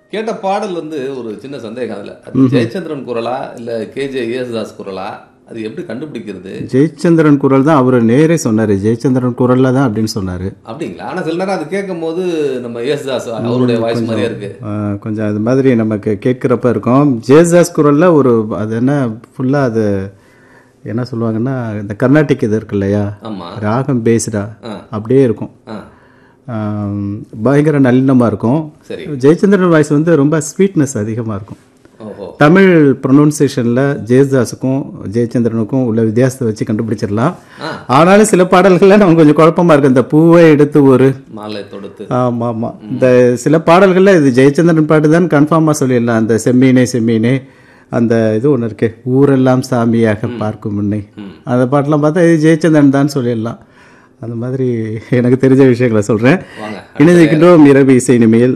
கேட்ட பாடல் வந்து ஒரு சின்ன சந்தேகம் அதுல அது ஜெயச்சந்திரன் குரலா இல்ல கேஜே யேசுதாஸ் குரலா அது எப்படி கண்டுபிடிக்கிறது ஜெயச்சந்திரன் குரல் தான் அவர் நேரே சொன்னார் ஜெயச்சந்திரன் குரலில் தான் அப்படின்னு சொன்னார் அப்படிங்களா ஆனா சில நேரம் அது கேட்கும் போது நம்ம யேசுதாஸ் அவருடைய வாய்ஸ் மாதிரியா இருக்கு கொஞ்சம் அது மாதிரி நமக்கு கேட்குறப்ப இருக்கும் ஜேசாஸ் குரலில் ஒரு அது என்ன ஃபுல்லாக அது என்ன சொல்லுவாங்கன்னா இந்த கர்நாடிக் இது இருக்கு இல்லையா ஆமா ராகம் பேஸ்டா ஆ. அப்படியே இருக்கும் ஆ, ஆம், பயங்கர நல்லினமாக இருக்கும் சரி ஜெயச்சந்திரன் வாய்ஸ் வந்து ரொம்ப ஸ்வீட்னஸ் அதிகமாக இருக்கும் ஓஹோ தமிழ் ப்ரொனவுன்சியேஷனில் ஜெயதாஸுக்கும் ஜெயச்சந்திரனுக்கும் உள்ள வித்தியாசத்தை வச்சு கண்டுபிடிச்சிடலாம் ஆ. ஆனாலும் சில பாடல்கள்ல நமக்கு கொஞ்சம் குழப்பமா இருக்கு இந்த பூவை எடுத்து ஒரு மாலை தொடுத்து ஆமா ஆமா இந்த சில பாடல்கள்ல இது ஜெயச்சந்திரன் பாட்டு தான் கன்ஃபார்மா சொல்லிடலாம் அந்த செம்மீனே செம்மீனே அந்த இது ஒன்று இருக்கு ஊரெல்லாம் சாமியாக பார்க்கும் முன்னே அந்த பாட்டெல்லாம் பார்த்தா இது ஜெயச்சந்திரன் தான் சொல்லிடலாம் அந்த மாதிரி எனக்கு தெரிஞ்ச விஷயங்களை சொல்றேன் வாங்க இணைந்திருக்கின்றோம் இரவு இசை நிமையில்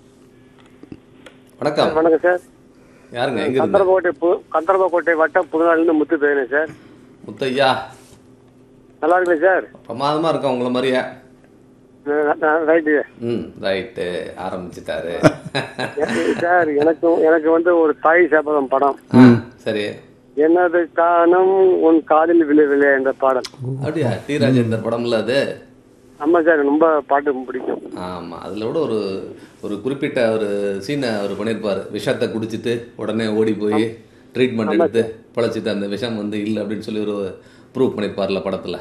வணக்கம் வணக்கம் சார் யாருங்க எங்க இருந்து கந்தரபோட்டை பு கந்தரபோட்டை வட்டம் புதுநாள்லேருந்து முத்து பேசுறேன் சார் முத்தையா நல்லா இருக்கேன் சார் பிரமாதமா இருக்கா உங்கள மாதிரியே ரைட்டு ம் ரைட்டு ஆரம்பிச்சிட்டாரு சார் எனக்கு எனக்கு வந்து ஒரு தாய் சேபதம் படம் ஆ, சரி எனது காணம் உன் காதில் விளைவில்லை என்ற பாடல் அப்படியா டி ராஜேந்தர் படம்ல அது ஆமா சார் ரொம்ப பாட்டு பிடிக்கும் ஆமா அதுல கூட ஒரு ஒரு குறிப்பிட்ட ஒரு சீனை அவர் பண்ணியிருப்பாரு விஷத்தை குடிச்சிட்டு உடனே ஓடி போய் ட்ரீட்மெண்ட் எடுத்து பழச்சிட்டு அந்த விஷம் வந்து இல்லை அப்படின்னு சொல்லி ஒரு ப்ரூவ் பண்ணியிருப்பார்ல படத்துல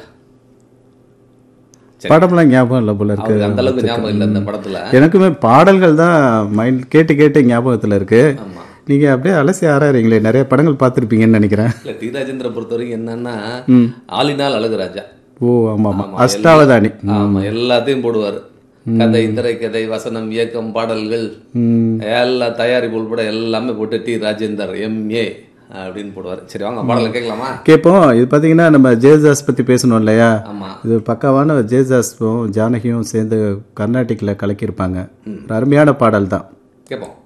சரி. படம்லாம் ஞாபகம் இல்லை போல இருக்கு அவருக்கு அந்த அளவுக்கு ஞாபகம் இல்லை அந்த படத்துல எனக்குமே பாடல்கள் தான் மைண்ட் கேட்டு கேட்டு ஞாபகத்துல இருக்கு ஆமா நீங்க அப்படியே அலசி ஆறாறீங்களே நிறைய படங்கள் பார்த்துருப்பீங்கன்னு நினைக்கிறேன் இல்ல டி ராஜேந்திர பொறுத்த வரைக்கும் என்னன்னா ஆலினால் அழகுராஜா ஓ ஆமா ஆமா ஆமா, அஷ்டாவதானி ஆமா எல்லாத்தையும் போடுவாரு கதை திரை கதை வசனம் இயக்கம் பாடல்கள் ம். எல்லா தயாரிப்பு உள்பட எல்லாமே போட்டு டி ராஜேந்தர் எம்ஏ அப்படின்னு போடுவாரு சரி வாங்க பாடலை கேட்கலாமா கேட்போம் இது பார்த்தீங்கன்னா நம்ம ஜேசாஸ் பத்தி பேசணும் இல்லையா ஆமா இது பக்காவான ஜேசாஸும் ஜானகியும் சேர்ந்து கர்நாடிக்கில் கலக்கியிருப்பாங்க ஒரு அருமையான பாடல் தான் கேட்போம்